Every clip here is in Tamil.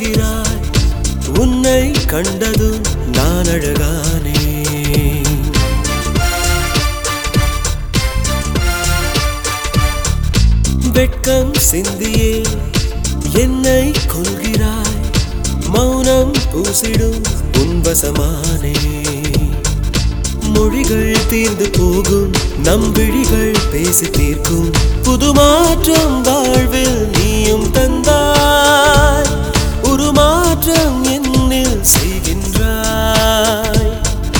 சொல்கிறாய் உன்னை கண்டதும் நான் அழகானே வெட்கம் சிந்தியே என்னை கொள்கிறாய் மௌனம் பூசிடும் உன்வசமானே மொழிகள் தீர்ந்து போகும் நம் விழிகள் பேசி தீர்க்கும் புது மாற்றம் வாழ்வில் நீயும் தந்தாய் உருமாற்றம் என்னில் செய்கின்றாய்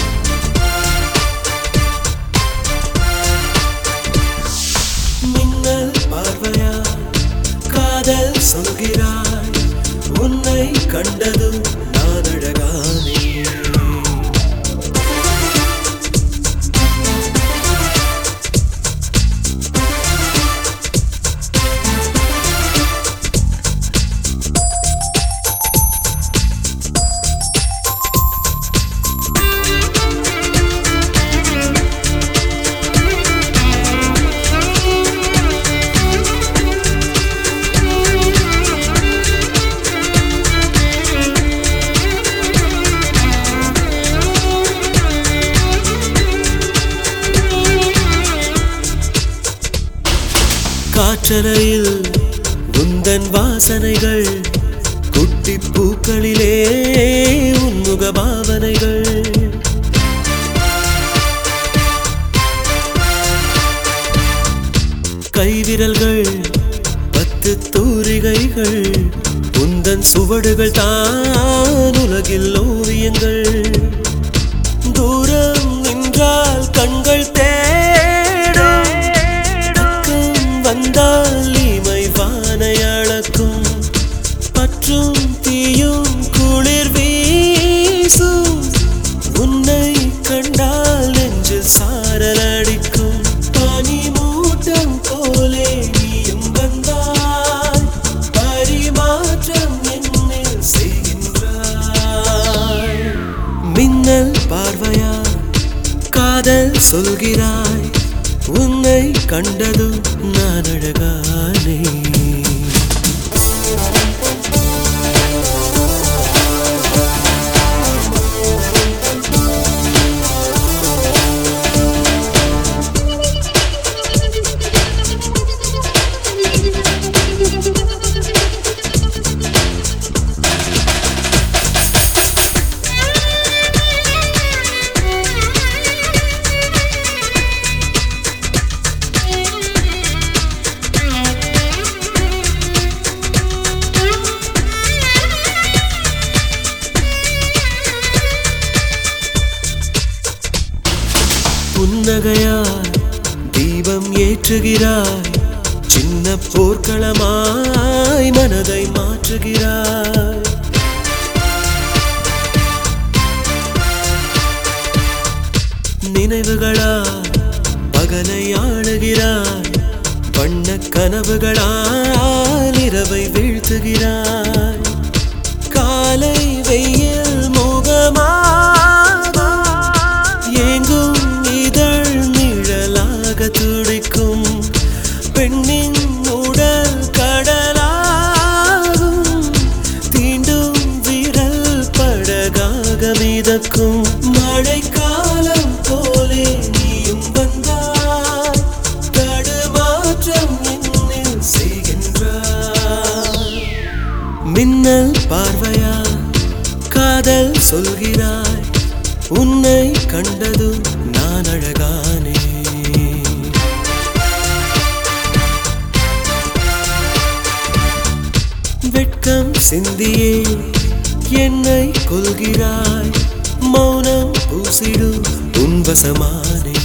மின்னல் பார்வையா காதல் சொல்கிறாய் உன்னை கண்டதும் நான் அழகானே காற்றலையில் உந்தன் வாசனைகள் குட்டி பூக்களிலே உன்முக பாவனைகள் கைவிரல்கள் பத்து தூரிகைகள் உந்தன் சுவடுகள் தான் உலகில் ஓவியங்கள் தூரம் நின்றால் கண்கள் தேடும் பக்கம் வந்தால் இமை வானை அளக்கும் பற்றும் தீயும் குளிர் வீசும் உன்னை கண்டால் நெஞ்சில் சாரல் அடிக்கும் பனி மூட்டம் போலே நீயும் வந்தாய் பரிமாற்றம் என்னில் செய்கின்றாய் மின்னல் பார்வையா காதல் சொல்கிறாய் உன்னை கண்டதும் நான் அழகானே புன்னகையால் தீபம் ஏற்றுகிறாய் சின்ன போர்க்களமாய் மனதை மாற்றுகிறாய் நினைவுகளால் பகலை ஆளுகிறாய் வண்ண கனவுகளால் இரவை வீழ்த்துகிறாய் காலை வெயில் முகமாக எங்கும் இதழ் நிழலாக துடிக்கும் பெண்ணின் உடல் கடலாகும் தீண்டும் விரல் படகாக மிதக்கும் மழைக்காலம் போலே நீயும் வந்தாய் தடுமாற்றம் என்னில் செய்கின்றாய் மின்னல் பார்வையா காதல் சொல்கிறாய் உன்னை கண்டதும் நான் அழகானே வெட்கம் சிந்தியே என்னை கொள்கிறாய் மௌனம் பூசிடும் உன்வசமானே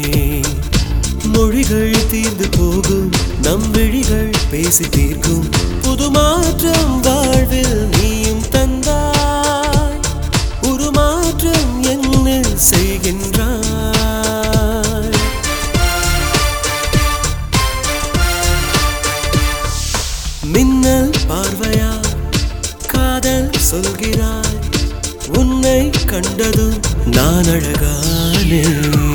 மொழிகள் தீர்ந்து போகும் நம் விழிகள் பேசி தீர்க்கும் புது மாற்றம் வாழ்வில் நீயும் தந்தாய் உருமாற்றம் என்ன செய்கின்றாய் மின்னல் பார்வையா காதல் சொல்கிறாய் உன்னை கண்டதும் நான் அழகானே